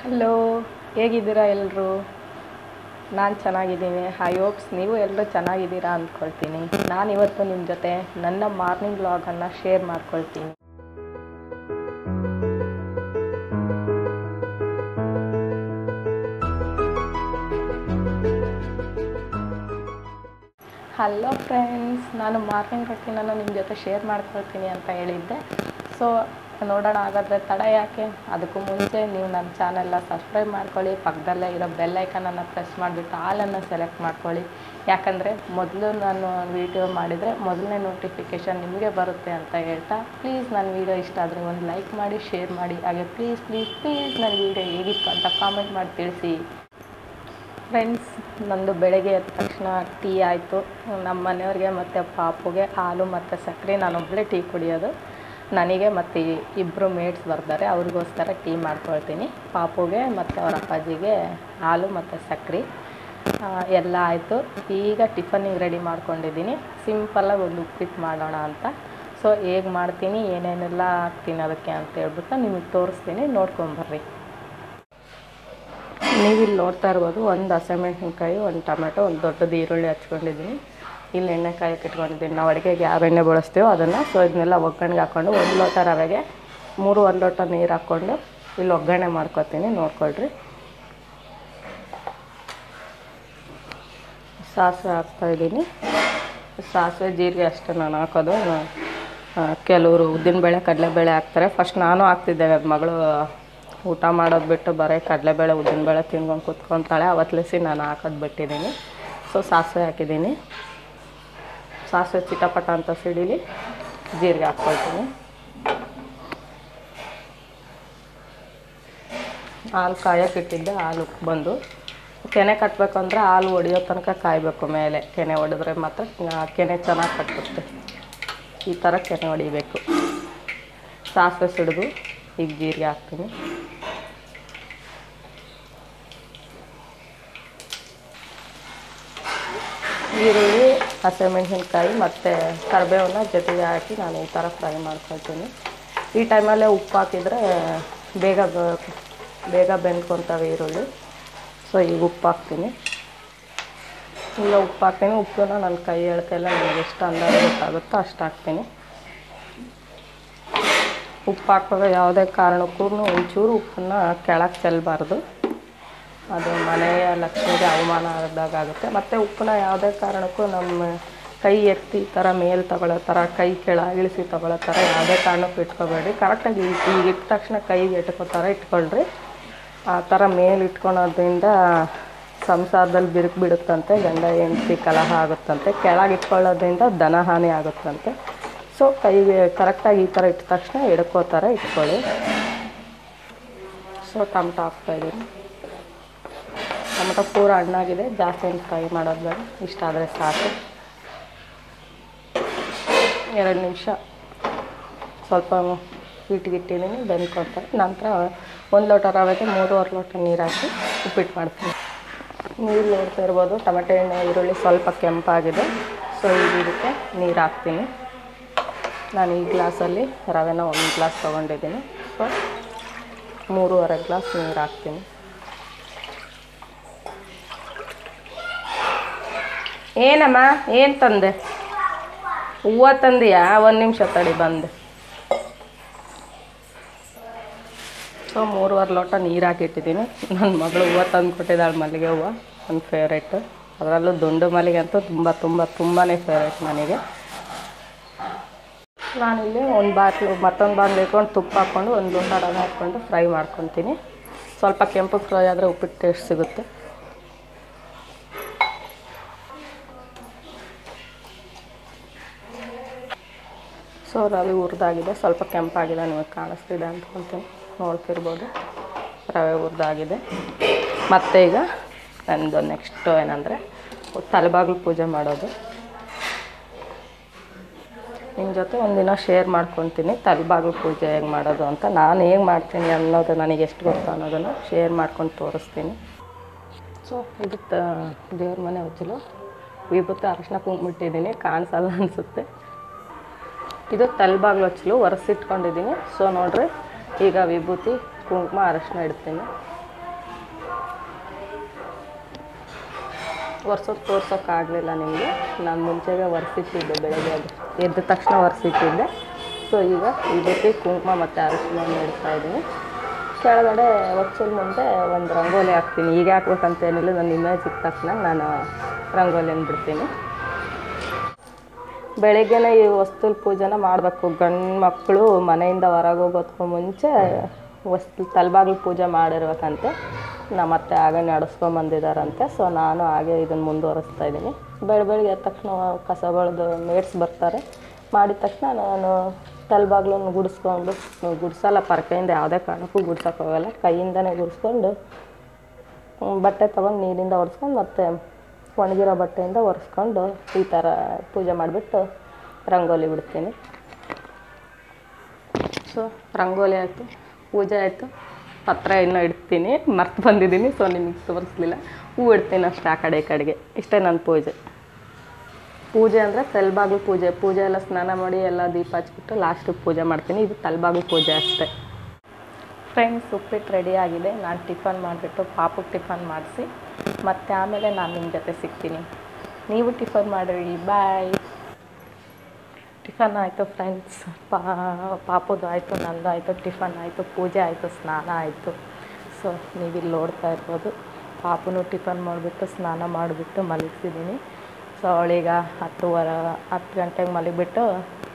hello ಹೇಗಿದ್ದೀರಾ ಎಲ್ಲರೂ ನಾನು ಚೆನ್ನಾಗಿದ್ದೀನಿ ಐ ಹೋಪ್ಸ್ ನೀವು ಎಲ್ಲರೂ ಚೆನ್ನಾಗಿದ್ದೀರಾ ಅಂದ್ಕೊಳ್ತೀನಿ ನಾನು ಇವತ್ತು ನಿಮ್ಮ ಜೊತೆ ನನ್ನ ಮಾರ್ನಿಂಗ್ ವ್ಲಾಗನ್ನು ಶೇರ್ ಮಾಡ್ಕೊಳ್ತೀನಿ ಹಲೋ ಫ್ರೆಂಡ್ಸ್ ನಾನು ಮಾರ್ನಿಂಗ್ ರೊಟೀನನ್ನು ನಿಮ್ಮ ಜೊತೆ ಶೇರ್ ಮಾಡ್ಕೊಳ್ತೀನಿ ಅಂತ ಹೇಳಿದ್ದೆ ಸೊ ನೋಡೋಣ ಹಾಗಾದರೆ ತಡ ಯಾಕೆ ಅದಕ್ಕೂ ಮುಂಚೆ ನೀವು ನನ್ನ ಚಾನೆಲ್ನ ಸಬ್ಸ್ಕ್ರೈಬ್ ಮಾಡ್ಕೊಳ್ಳಿ ಪಕ್ಕದಲ್ಲೇ ಇರೋ ಬೆಲ್ ಐಕನನ್ನು ಪ್ರೆಸ್ ಮಾಡಿಬಿಟ್ಟು ಆಲನ್ನು ಸೆಲೆಕ್ಟ್ ಮಾಡ್ಕೊಳ್ಳಿ ಯಾಕಂದರೆ ಮೊದಲು ನಾನು ವಿಡಿಯೋ ಮಾಡಿದರೆ ಮೊದಲನೇ ನೋಟಿಫಿಕೇಷನ್ ನಿಮಗೆ ಬರುತ್ತೆ ಅಂತ ಹೇಳ್ತಾ ಪ್ಲೀಸ್ ನನ್ನ ವಿಡಿಯೋ ಇಷ್ಟ ಆದರೆ ಒಂದು ಲೈಕ್ ಮಾಡಿ ಶೇರ್ ಮಾಡಿ ಹಾಗೆ ಪ್ಲೀಸ್ ಪ್ಲೀಸ್ ಪ್ಲೀಸ್ ನನ್ನ ವಿಡಿಯೋ ಹೇಗಿತ್ತು ಅಂತ ಕಾಮೆಂಟ್ ಮಾಡಿ ತಿಳಿಸಿ ಫ್ರೆಂಡ್ಸ್ ನಂದು ಬೆಳಗ್ಗೆ ಎದ್ದ ತಕ್ಷಣ ಟೀ ಆಯಿತು ನಮ್ಮ ಮನೆಯವ್ರಿಗೆ ಮತ್ತು ಪಾಪುಗೆ ಹಾಲು ಮತ್ತು ಸಕ್ಕರೆ ನಾನೊಬ್ಬಳೇ ಟೀ ಕುಡಿಯೋದು ನನಗೆ ಮತ್ತು ಇಬ್ಬರು ಮೇಡ್ಸ್ ಬರ್ತಾರೆ ಅವ್ರಿಗೋಸ್ಕರ ಟೀ ಮಾಡ್ಕೊಳ್ತೀನಿ ಪಾಪುಗೆ ಮತ್ತು ಅವ್ರ ಅಪ್ಪಾಜಿಗೆ ಹಾಲು ಮತ್ತು ಸಕ್ಕರೆ ಎಲ್ಲ ಆಯಿತು ಈಗ ಟಿಫನಿಗೆ ರೆಡಿ ಮಾಡ್ಕೊಂಡಿದ್ದೀನಿ ಸಿಂಪಲ್ಲಾಗಿ ಒಂದು ಉಪ್ಪಿಟ್ಟು ಮಾಡೋಣ ಅಂತ ಸೊ ಹೇಗೆ ಮಾಡ್ತೀನಿ ಏನೇನೆಲ್ಲ ಹಾಕ್ತೀನಿ ಅದಕ್ಕೆ ಅಂತ ಹೇಳ್ಬಿಟ್ಟು ನಿಮಗೆ ತೋರಿಸ್ತೀನಿ ನೋಡ್ಕೊಂಬರ್ರಿ ನೀವಿಲ್ಲಿ ನೋಡ್ತಾ ಇರ್ಬೋದು ಒಂದು ಹಸಿಮೆಣ್ಸಿನ್ಕಾಯಿ ಒಂದು ಟೊಮೆಟೊ ಒಂದು ದೊಡ್ಡದು ಈರುಳ್ಳಿ ಹಚ್ಕೊಂಡಿದ್ದೀನಿ ಇಲ್ಲಿ ಎಣ್ಣೆ ಕಾಯಕ್ಕೆ ಇಟ್ಕೊಂಡಿದ್ದೀನಿ ನಾವು ಅಡುಗೆಗೆ ಯಾವ ಎಣ್ಣೆ ಬಳಸ್ತೀವೋ ಅದನ್ನು ಸೊ ಇದನ್ನೆಲ್ಲ ಒಗ್ಗರಣೆಗೆ ಹಾಕ್ಕೊಂಡು ಒಂದು ಲೋಟ ರವೆಗೆ ಮೂರು ಒಂದು ಲೋಟ ನೀರು ಹಾಕ್ಕೊಂಡು ಇಲ್ಲಿ ಒಗ್ಗರಣೆ ಮಾಡ್ಕೊತೀನಿ ನೋಡ್ಕೊಳ್ರಿ ಸಾಸಿವೆ ಹಾಕ್ತಾಯಿದ್ದೀನಿ ಸಾಸಿವೆ ಜೀರಿಗೆ ಅಷ್ಟೇ ನಾನು ಹಾಕೋದು ಕೆಲವರು ಉದ್ದಿನಬೇಳೆ ಕಡಲೆಬೇಳೆ ಹಾಕ್ತಾರೆ ಫಸ್ಟ್ ನಾನು ಹಾಕ್ತಿದ್ದೆ ಅದು ಮಗಳು ಊಟ ಮಾಡೋದು ಬಿಟ್ಟು ಬರೀ ಕಡಲೆಬೇಳೆ ಉದ್ದಿನಬೇಳೆ ತಿನ್ಕೊಂಡು ಕುತ್ಕೊತಾಳೆ ಅವತ್ತಲಿಸಿ ನಾನು ಹಾಕೋದು ಬಿಟ್ಟಿದ್ದೀನಿ ಸೊ ಸಾಸಿವೆ ಹಾಕಿದ್ದೀನಿ ಸಾಸಿವೆ ಚಿಟಪಟ ಅಂತ ಸಿಡಿಲಿ ಜೀರಿಗೆ ಹಾಕ್ಕೊಳ್ತೀನಿ ಹಾಲು ಕಾಯಕ್ಕೆ ಇಟ್ಟಿದ್ದೆ ಹಾಲು ಬಂದು ಕೆನೆ ಕಟ್ಟಬೇಕಂದ್ರೆ ಹಾಲು ಹೊಡಿಯೋ ತನಕ ಕಾಯಬೇಕು ಮೇಲೆ ಕೆನೆ ಹೊಡೆದ್ರೆ ಮಾತ್ರ ಕೆನೆ ಚೆನ್ನಾಗಿ ಕಟ್ಟುತ್ತೆ ಈ ಥರ ಕೆನೆ ಹೊಡಿಬೇಕು ಸಾಸಿವೆ ಸಿಡಿದು ಈಗ ಜೀರಿಗೆ ಹಾಕ್ತೀನಿ ಈರುಳ್ಳಿ ಹಸಿಮೆಣ್ಸಿನ್ಕಾಯಿ ಮತ್ತು ಕರಿಬೇವನ್ನ ಜೊತೆಗೆ ಹಾಕಿ ನಾನು ಈ ಥರ ಫ್ರೈ ಮಾಡ್ಕೊಳ್ತೀನಿ ಈ ಟೈಮಲ್ಲೇ ಉಪ್ಪು ಹಾಕಿದರೆ ಬೇಗ ಬ- ಬೇಗ ಬೆಂದ್ಕೊತವೆ ಈರುಳ್ಳಿ ಸೊ ಈಗ ಉಪ್ಪು ಹಾಕ್ತೀನಿ ಈಗ ಉಪ್ಪು ಹಾಕ್ತೀನಿ ಉಪ್ಪನ್ನ ನನ್ನ ಕೈ ಎಳ್ಕೆಲ್ಲ ನನಗೆ ಎಷ್ಟು ಅಂದಾಜು ಗೊತ್ತಾಗುತ್ತೋ ಅಷ್ಟು ಹಾಕ್ತೀನಿ ಉಪ್ಪು ಹಾಕುವಾಗ ಯಾವುದೇ ಕಾರಣಕ್ಕೂ ಒಂಚೂರು ಉಪ್ಪನ್ನ ಕೆಳಗೆ ಚೆಲ್ಲಬಾರ್ದು ಅದು ಮನೆಯ ಲಕ್ಷ್ಮಿಗೆ ಅವಮಾನ ಆದಾಗ ಆಗುತ್ತೆ ಮತ್ತು ಉಪ್ಪನ್ನ ಯಾವುದೇ ಕಾರಣಕ್ಕೂ ನಮ್ಮ ಕೈ ಎತ್ತಿ ಈ ಥರ ಮೇಲೆ ತಗೊಳ್ಳೋ ಥರ ಕೈ ಕೆಳ ಇಳಿಸಿ ತಗೊಳ್ಳೋ ಥರ ಯಾವುದೇ ಕಾರಣಕ್ಕೂ ಇಟ್ಕೋಬೇಡಿ ಕರೆಕ್ಟಾಗಿ ಈಗ ಇಟ್ಟ ತಕ್ಷಣ ಕೈಗೆ ಎಟ್ಕೋ ಥರ ಇಟ್ಕೊಳ್ರಿ ಆ ಥರ ಮೇಲೆ ಇಟ್ಕೊಳೋದ್ರಿಂದ ಸಂಸಾರದಲ್ಲಿ ಬಿರುಕು ಬಿಡುತ್ತಂತೆ ಗಂಡ ಹೆಂಡತಿ ಕಲಹ ಆಗುತ್ತಂತೆ ಕೆಳಗೆ ಇಟ್ಕೊಳ್ಳೋದ್ರಿಂದ ಧನಹಾನಿ ಆಗುತ್ತಂತೆ ಸೊ ಕೈಗೆ ಕರೆಕ್ಟಾಗಿ ಈ ಥರ ಇಟ್ಟ ತಕ್ಷಣ ಎಡ್ಕೋ ಥರ ಇಟ್ಕೊಳ್ಳಿ ಸೊ ಟೊಮ್ಟೊ ಹಾಕ್ತಾಯಿದ್ದೀನಿ ಟೊಮೆಟೊ ಪೂರ ಹಣ್ಣಾಗಿದೆ ಜಾಸ್ತಿ ಏನು ಫ್ರೈ ಮಾಡೋದು ಬೇಡ ಇಷ್ಟ ಆದರೆ ಸಾಕು ಎರಡು ನಿಮಿಷ ಸ್ವಲ್ಪ ಹಿಟ್ಟಿಗಿಟ್ಟಿದ್ದೀನಿ ಬೆಂದ್ಕೊತಾರೆ ನಂತರ ಒಂದು ಲೋಟ ರವೆಗೆ ಮೂರುವರೆ ಲೋಟ ನೀರು ಹಾಕಿ ಉಪ್ಪಿಟ್ಟು ಮಾಡ್ತೀನಿ ನೀರು ನೋಡ್ತಾ ಇರ್ಬೋದು ಟೊಮೆಟೊ ಎಣ್ಣೆ ಈರುಳ್ಳಿ ಸ್ವಲ್ಪ ಕೆಂಪಾಗಿದೆ ಸೊ ಈಗ ಇದಕ್ಕೆ ನೀರು ಹಾಕ್ತೀನಿ ನಾನು ಈ ಗ್ಲಾಸಲ್ಲಿ ರವೆನ ಒಂದು ಗ್ಲಾಸ್ ತೊಗೊಂಡಿದ್ದೀನಿ ಸೊ ಮೂರುವರೆ ಗ್ಲಾಸ್ ನೀರು ಹಾಕ್ತೀನಿ ಏನಮ್ಮ ಏನು ತಂದೆ ಹೂವು ತಂದಿಯಾ ಒಂದು ನಿಮಿಷ ತಡಿ ಬಂದೆ ಸೊ ಮೂರುವರೆ ಲೋಟ ನೀರು ಹಾಕಿಟ್ಟಿದ್ದೀನಿ ನನ್ನ ಮಗಳು ಹೂವು ತಂದು ಕೊಟ್ಟಿದ್ದಾಳೆ ಮಲ್ಲಿಗೆ ಹೂವು ನನ್ನ ಫೇವ್ರೇಟು ಅದರಲ್ಲೂ ದುಂಡು ಮಲ್ಲಿಗೆ ಅಂತೂ ತುಂಬ ತುಂಬ ತುಂಬಾ ಫೇವ್ರೇಟ್ ನನಗೆ ನಾನಿಲ್ಲಿ ಒಂದು ಬಾಟ್ಲು ಮತ್ತೊಂದು ಬಾಟ್ಲು ಇಟ್ಕೊಂಡು ತುಪ್ಪ ಹಾಕ್ಕೊಂಡು ಒಂದು ಲೋಟ ರವೆ ಹಾಕ್ಕೊಂಡು ಫ್ರೈ ಮಾಡ್ಕೊತೀನಿ ಸ್ವಲ್ಪ ಕೆಂಪು ಫ್ರೈ ಆದರೆ ಉಪ್ಪಿಟ್ಟು ಟೇಸ್ಟ್ ಸಿಗುತ್ತೆ ಸೊ ರವೆ ಹುರಿದಾಗಿದೆ ಸ್ವಲ್ಪ ಕೆಂಪಾಗಿದೆ ನಿಮಗೆ ಕಾಣಿಸ್ತಿದೆ ಅಂದ್ಕೊಳ್ತೀನಿ ನೋಡ್ತಿರ್ಬೋದು ರವೆ ಹುರಿದಾಗಿದೆ ಮತ್ತು ಈಗ ನಂದು ನೆಕ್ಸ್ಟು ಏನಂದರೆ ತಲೆಬಾಗಿಲು ಪೂಜೆ ಮಾಡೋದು ನಿಮ್ಮ ಜೊತೆ ಒಂದಿನ ಶೇರ್ ಮಾಡ್ಕೊತೀನಿ ತಲೆಬಾಗಿಲು ಪೂಜೆ ಹೇಗೆ ಮಾಡೋದು ಅಂತ ನಾನು ಹೇಗೆ ಮಾಡ್ತೀನಿ ಅನ್ನೋದು ನನಗೆ ಎಷ್ಟು ಗೊತ್ತು ಅನ್ನೋದನ್ನು ಶೇರ್ ಮಾಡ್ಕೊಂಡು ತೋರಿಸ್ತೀನಿ ಸೊ ಇದು ತ ದೇವ್ರ ಮನೆ ಉಚ್ಚಲು ವಿಭೂತಿ ಅರಶಿನ ಕುಂಬಿಟ್ಟಿದ್ದೀನಿ ಕಾಣಿಸಲ್ಲ ಅನಿಸುತ್ತೆ ಇದು ತಲೆಬಾಗ್ಲು ಹಚ್ಚಲು ಒರೆಸಿಟ್ಕೊಂಡಿದ್ದೀನಿ ಸೊ ನೋಡ್ರಿ ಈಗ ವಿಭೂತಿ ಕುಂಕುಮ ಅರಶಿನ ಇಡ್ತೀನಿ ಒರ್ಸೋದು ತೋರ್ಸೋಕ್ಕಾಗಲಿಲ್ಲ ನಿಮಗೆ ನಾನು ಮುಂಚೆಗೆ ಒರೆಸಿಟ್ಟಿದ್ದೆ ಬೆಳಗ್ಗೆ ಅದು ಎದ್ದ ತಕ್ಷಣ ಒರೆಸಿಟ್ಟಿದ್ದೆ ಸೊ ಈಗ ಇದಕ್ಕೆ ಕುಂಕುಮ ಮತ್ತು ಅರಿಶಿನ ಇಡ್ತಾ ಇದ್ದೀನಿ ಕೆಳಗಡೆ ಒಚ್ಚಲ್ ಮುಂದೆ ಒಂದು ರಂಗೋಲಿ ಹಾಕ್ತೀನಿ ಈಗ ಹಾಕ್ಬೇಕಂತ ಏನಿಲ್ಲ ನನ್ನ ಇಮೇಜ್ ಇದ್ದ ತಕ್ಷಣ ನಾನು ರಂಗೋಲಿನ ಬಿಡ್ತೀನಿ ಬೆಳಗ್ಗೆನೇ ಈ ವಸ್ತುಲ್ ಪೂಜೆನ ಮಾಡಬೇಕು ಗಂಡು ಮಕ್ಕಳು ಮನೆಯಿಂದ ಹೊರಗೆ ಹೋಗೋದಕ್ಕೂ ಮುಂಚೆ ವಸ್ತು ತಲೆಬಾಗ್ಲು ಪೂಜೆ ಮಾಡಿರ್ಬೇಕಂತೆ ನಮ್ಮ ಅತ್ತೆ ಆಗ ನಡೆಸ್ಕೊಂಬಂದಿದ್ದಾರಂತೆ ಸೊ ನಾನು ಹಾಗೆ ಇದನ್ನು ಮುಂದುವರಿಸ್ತಾ ಇದ್ದೀನಿ ಬೆಳ ಬೆಳಗ್ಗೆ ಎದ್ದ ತಕ್ಷಣ ಕಸಗಳದ್ದು ಮೇಟ್ಸ್ ಬರ್ತಾರೆ ಮಾಡಿದ ತಕ್ಷಣ ನಾನು ತಲೆಬಾಗ್ಲನ್ನು ಗುಡಿಸ್ಕೊಂಡು ಗುಡಿಸಲ್ಲ ಪರ್ಕೆಯಿಂದ ಯಾವುದೇ ಕಾರಣಕ್ಕೂ ಗುಡ್ಸೋಕೆ ಹೋಗಲ್ಲ ಕೈಯಿಂದನೇ ಗುಡಿಸ್ಕೊಂಡು ಹ್ಮ್, ಬಟ್ಟೆ ತೊಗೊಂಡು ನೀರಿಂದ ಒರೆಸ್ಕೊಂಡು ಮತ್ತೆ ಒಣಗಿರೋ ಬಟ್ಟೆಯಿಂದ ಒರೆಸ್ಕೊಂಡು ಈ ಥರ ಪೂಜೆ ಮಾಡಿಬಿಟ್ಟು ರಂಗೋಲಿ ಬಿಡ್ತೀನಿ ಸೊ ರಂಗೋಲಿ ಆಯಿತು ಪೂಜೆ ಆಯಿತು ಪತ್ರ ಇನ್ನೂ ಇಡ್ತೀನಿ ಮರ್ತು ಬಂದಿದ್ದೀನಿ ಸೊ ನಿಮಗೆ ತೋರಿಸ್ಲಿಲ್ಲ ಹೂ ಇಡ್ತೀನಿ ಅಷ್ಟೇ ಆ ಕಡೆ ಈ ಕಡೆಗೆ ಇಷ್ಟೇ ನನ್ನ ಪೂಜೆ ಪೂಜೆ ಅಂದರೆ ತಲೆಬಾಗ್ಲು ಪೂಜೆ ಪೂಜೆ ಎಲ್ಲ ಸ್ನಾನ ಮಾಡಿ ಎಲ್ಲ ದೀಪ ಹಚ್ಬಿಟ್ಟು ಲಾಸ್ಟಿಗೆ ಪೂಜೆ ಮಾಡ್ತೀನಿ ಇದು ತಲೆಬಾಗ್ಲು ಪೂಜೆ ಅಷ್ಟೇ ಫ್ರೆಂಡ್ಸ್ ಉಪ್ಪಿಟ್ಟು ರೆಡಿ ಆಗಿದೆ ನಾನು ಟಿಫನ್ ಮಾಡಿಬಿಟ್ಟು ಪಾಪಕ್ಕೆ ಟಿಫನ್ ಮಾಡಿಸಿ ಮತ್ತು ಆಮೇಲೆ ನಾನು ನಿಮ್ಮ ಜೊತೆ ಸಿಗ್ತೀನಿ ನೀವು ಟಿಫನ್ ಮಾಡಿರಿ ಬಾಯ್ ಟಿಫನ್ ಆಯಿತು ಫ್ರೆಂಡ್ಸ್ ಪಾ ಪಾಪದು ಆಯಿತು ನಂದು ಆಯಿತು ಟಿಫನ್ ಆಯಿತು ಪೂಜೆ ಆಯಿತು ಸ್ನಾನ ಆಯಿತು ಸೊ ನೀವಿಲ್ಲಿ ನೋಡ್ತಾ ಇರ್ಬೋದು ಪಾಪನು ಟಿಫನ್ ಮಾಡಿಬಿಟ್ಟು ಸ್ನಾನ ಮಾಡಿಬಿಟ್ಟು ಮಲಗಿಸಿದ್ದೀನಿ ಸೊ ಅವಳೀಗ ಹತ್ತುವರೆ ಹತ್ತು ಗಂಟೆಗೆ ಮಲಗಿಬಿಟ್ಟು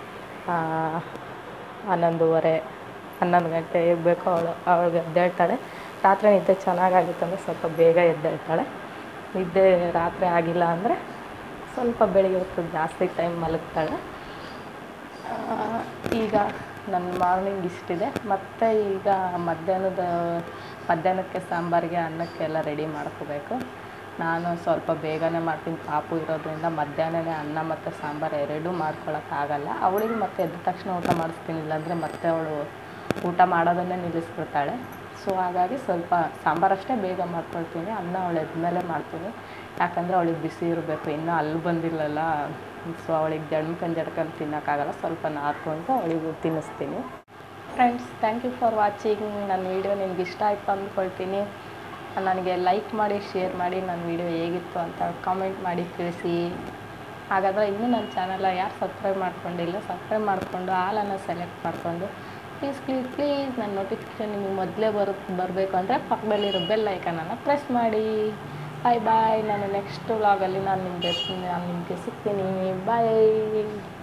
ಹನ್ನೊಂದುವರೆ ಹನ್ನೊಂದು ಗಂಟೆ ಬೇಕು ಅವಳು ಅವಳಿಗೆ ಎದ್ದೇಳ್ತಾಳೆ ರಾತ್ರಿ ನಿದ್ದೆ ಚೆನ್ನಾಗಾಗಿತ್ತು ಅಂದರೆ ಸ್ವಲ್ಪ ಬೇಗ ಎದ್ದೇಳ್ತಾಳೆ ನಿದ್ದೆ ರಾತ್ರಿ ಆಗಿಲ್ಲ ಅಂದರೆ ಸ್ವಲ್ಪ ಬೆಳಿಗ್ಗೆ ಹೊತ್ತು ಜಾಸ್ತಿ ಟೈಮ್ ಮಲಗ್ತಾಳೆ ಆ, ಈಗ ನನ್ನ ಮಾರ್ನಿಂಗ್ ಇಷ್ಟಿದೆ ಮತ್ತು ಈಗ ಮಧ್ಯಾಹ್ನದ ಮಧ್ಯಾಹ್ನಕ್ಕೆ ಸಾಂಬಾರಿಗೆ ಅನ್ನಕ್ಕೆ ಎಲ್ಲ ರೆಡಿ ಮಾಡ್ಕೋಬೇಕು ನಾನು ಸ್ವಲ್ಪ ಬೇಗನೆ ಮಾಡ್ತೀನಿ ಪಾಪು ಇರೋದ್ರಿಂದ ಮಧ್ಯಾಹ್ನನೇ ಅನ್ನ ಮತ್ತು ಸಾಂಬಾರು ಎರಡೂ ಮಾಡ್ಕೊಳಕ್ಕಾಗಲ್ಲ ಅವಳಿಗೆ ಮತ್ತೆ ಎದ್ದ ತಕ್ಷಣ ಊಟ ಮಾಡಿಸ್ತೀನಿ ಇಲ್ಲಾಂದರೆ ಮತ್ತೆ ಅವಳು ಊಟ ಮಾಡೋದನ್ನೇ ನಿಲ್ಲಿಸ್ಬಿಡ್ತಾಳೆ ಸೊ ಹಾಗಾಗಿ ಸ್ವಲ್ಪ ಸಾಂಬಾರಷ್ಟೇ ಬೇಗ ಮಾಡ್ಕೊಳ್ತೀನಿ ಅನ್ನ ಅವಳು ಎದ್ಮೇಲೆ ಮಾಡ್ತೀನಿ ಯಾಕಂದರೆ ಅವಳಿಗೆ ಬಿಸಿ ಇರಬೇಕು ಇನ್ನೂ ಅಲ್ಲಿ ಬಂದಿಲ್ಲಲ್ಲ ಸೊ ಅವಳಿಗೆ ಜಡ್ಮ್ಕಂಡು ಜಡ್ಕೊಂಡು ತಿನ್ನೋಕ್ಕಾಗಲ್ಲ ಸ್ವಲ್ಪ ನಾದ್ಕೊಂಡು ಅವಳಿಗೆ ತಿನ್ನಿಸ್ತೀನಿ friends thank you for watching ನನ್ನ ವೀಡಿಯೋ ನಿಮ್ಗೆ ಇಷ್ಟ ಆಯಿತು ಅಂದ್ಕೊಳ್ತೀನಿ ನನಗೆ ಲೈಕ್ ಮಾಡಿ ಶೇರ್ ಮಾಡಿ ನನ್ನ ವೀಡಿಯೋ ಹೇಗಿತ್ತು ಅಂತ ಕಾಮೆಂಟ್ ಮಾಡಿ ತಿಳಿಸಿ ಹಾಗಾದರೆ ಇನ್ನೂ ನನ್ನ ಚಾನಲ್ ಯಾರು ಸಬ್ಸ್ಕ್ರೈಬ್ ಮಾಡ್ಕೊಂಡಿಲ್ಲ ಸಬ್ಸ್ಕ್ರೈಬ್ ಮಾಡಿಕೊಂಡು ಆಲನ್ನು ಸೆಲೆಕ್ಟ್ ಮಾಡಿಕೊಂಡು ಪ್ಲೀಸ್ ಪ್ಲೀಸ್ ಪ್ಲೀಸ್ ನನ್ನ ನೋಟಿಫಿಕೇಷನ್ ನಿಮಗೆ ಮೊದಲೇ ಬರು ಬರಬೇಕು ಅಂದರೆ ಪಕ್ಕದಲ್ಲಿರೋ ಬೆಲ್ ಐಕನನ್ನು ಪ್ರೆಸ್ ಮಾಡಿ ಬಾಯ್ ಬಾಯ್ ನಾನು ನೆಕ್ಸ್ಟ್ ವ್ಲಾಗಲ್ಲಿ ನಾನು ನಿಮಗೆ ನಾನು ನಿಮಗೆ ಸಿಗ್ತೀನಿ ಬಾಯ್